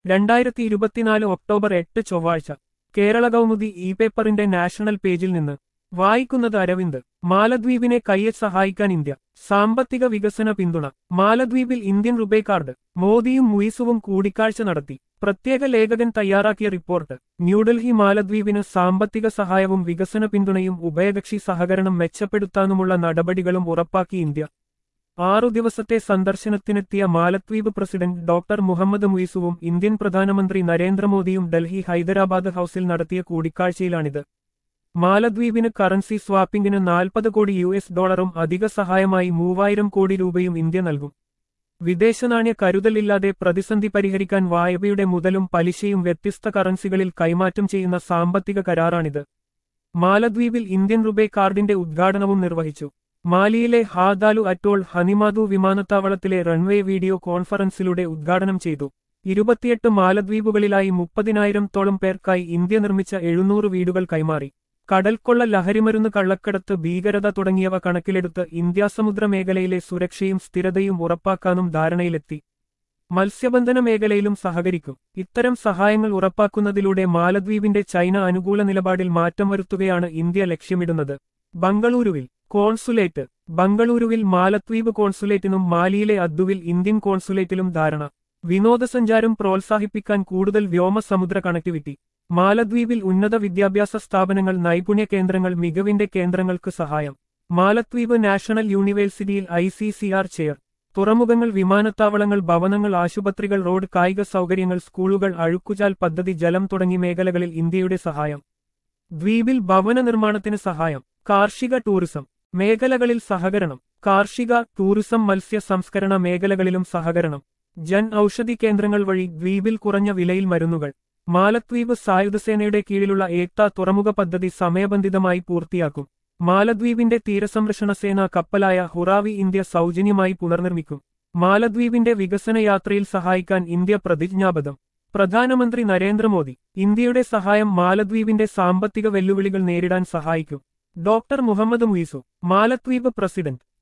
രണ്ടായിരത്തി ഇരുപത്തിനാല് ഒക്ടോബർ എട്ട് ചൊവ്വാഴ്ച കേരള കൗമുദി ഇ പേപ്പറിന്റെ നാഷണൽ പേജിൽ നിന്ന് വായിക്കുന്നത് അരവിന്ദ് മാലദ്വീപിനെ കയ്യെ സഹായിക്കാൻ ഇന്ത്യ സാമ്പത്തിക വികസന പിന്തുണ മാലദ്വീപിൽ ഇന്ത്യൻ റുബേ കാർഡ് മോദിയും മുയിസുവും കൂടിക്കാഴ്ച നടത്തി പ്രത്യേക ലേഖകൻ തയ്യാറാക്കിയ റിപ്പോർട്ട് ന്യൂഡൽഹി മാലദ്വീപിന് സാമ്പത്തിക സഹായവും വികസന പിന്തുണയും ഉഭയകക്ഷി സഹകരണം മെച്ചപ്പെടുത്താനുമുള്ള നടപടികളും ഉറപ്പാക്കി ഇന്ത്യ ആറു ദിവസത്തെ സന്ദർശനത്തിനെത്തിയ മാലദ്വീപ് പ്രസിഡന്റ് ഡോക്ടർ മുഹമ്മദ് മുയിസുവും ഇന്ത്യൻ പ്രധാനമന്ത്രി നരേന്ദ്രമോദിയും ഡൽഹി ഹൈദരാബാദ് ഹൌസിൽ നടത്തിയ കൂടിക്കാഴ്ചയിലാണിത് മാലദ്വീപിന് കറൻസി സ്വാപ്പിംഗിന് നാൽപ്പത് കോടി യു എസ് ഡോളറും അധിക സഹായമായി മൂവായിരം കോടി രൂപയും ഇന്ത്യ നൽകും വിദേശനാണ്യ കരുതലില്ലാതെ പ്രതിസന്ധി പരിഹരിക്കാൻ വായ്പയുടെ മുതലും പലിശയും വ്യത്യസ്ത കറൻസികളിൽ കൈമാറ്റം ചെയ്യുന്ന സാമ്പത്തിക കരാറാണിത് മാലദ്വീപിൽ ഇന്ത്യൻ റുബേ കാർഡിന്റെ ഉദ്ഘാടനവും നിർവഹിച്ചു മാലിയിലെ ഹാദാലു അറ്റോൾ ഹനിമാദു വിമാനത്താവളത്തിലെ റൺവേ വീഡിയോ കോൺഫറൻസിലൂടെ ഉദ്ഘാടനം ചെയ്തു ഇരുപത്തിയെട്ട് മാലദ്വീപുകളിലായി മുപ്പതിനായിരത്തോളം പേർക്കായി ഇന്ത്യ നിർമ്മിച്ച എഴുന്നൂറ് വീടുകൾ കൈമാറി കടൽക്കൊള്ള ലഹരിമരുന്ന് കള്ളക്കടത്ത് ഭീകരത തുടങ്ങിയവ കണക്കിലെടുത്ത് ഇന്ത്യാസമുദ്ര മേഖലയിലെ സുരക്ഷയും സ്ഥിരതയും ഉറപ്പാക്കാനും ധാരണയിലെത്തി മത്സ്യബന്ധന മേഖലയിലും സഹകരിക്കും ഇത്തരം സഹായങ്ങൾ ഉറപ്പാക്കുന്നതിലൂടെ മാലദ്വീപിന്റെ ചൈന അനുകൂല നിലപാടിൽ മാറ്റം വരുത്തുകയാണ് ഇന്ത്യ ലക്ഷ്യമിടുന്നത് ബംഗളൂരുവിൽ കോൺസുലേറ്റ് ബംഗളൂരുവിൽ മാലദ്വീപ് കോൺസുലേറ്റിനും മാലിയിലെ അദ്ദുവിൽ ഇന്ത്യൻ കോൺസുലേറ്റിലും ധാരണ വിനോദസഞ്ചാരം പ്രോത്സാഹിപ്പിക്കാൻ കൂടുതൽ വ്യോമസമുദ്ര കണക്ടിവിറ്റി മാലദ്വീപിൽ ഉന്നത വിദ്യാഭ്യാസ സ്ഥാപനങ്ങൾ നൈപുണ്യ കേന്ദ്രങ്ങൾ മികവിന്റെ കേന്ദ്രങ്ങൾക്ക് സഹായം മാലദ്വീപ് നാഷണൽ യൂണിവേഴ്സിറ്റിയിൽ I C C R chair തുറമുഖങ്ങൾ വിമാനത്താവളങ്ങൾ ഭവനങ്ങൾ ആശുപത്രികൾ റോഡ് കായിക സൗകര്യങ്ങൾ സ്കൂളുകൾ അഴുക്കുചാൽ പദ്ധതി ജലം തുടങ്ങി മേഖലകളിൽ ഇന്ത്യയുടെ സഹായം ദ്വീപിൽ ഭവന നിർമ്മാണത്തിന് സഹായം കാർഷിക ടൂറിസം മേഖലകളിൽ സഹകരണം കാർഷിക ടൂറിസം മത്സ്യ സംസ്കരണ മേഖലകളിലും സഹകരണം ജൻ ഔഷധി കേന്ദ്രങ്ങൾ വഴി ദ്വീപിൽ കുറഞ്ഞ വിലയിൽ മരുന്നുകൾ മാലദ്വീപ് സായുധസേനയുടെ കീഴിലുള്ള ഏക്ത തുറമുഖ പദ്ധതി സമയബന്ധിതമായി പൂർത്തിയാക്കും മാലദ്വീപിന്റെ തീരസംരക്ഷണ സേന കപ്പലായ ഹുറാവി ഇന്ത്യ സൗജന്യമായി പുനർനിർമ്മിക്കും മാലദ്വീപിന്റെ വികസന യാത്രയിൽ സഹായിക്കാൻ ഇന്ത്യ പ്രതിജ്ഞാബദ്ധം പ്രധാനമന്ത്രി നരേന്ദ്രമോദി ഇന്ത്യയുടെ സഹായം മാലദ്വീപിന്റെ സാമ്പത്തിക വെല്ലുവിളികൾ നേരിടാൻ സഹായിക്കും ഡോക്ടർ മുഹമ്മദ് മുയിസു മാലദ്വീപ് പ്രസിഡന്റ്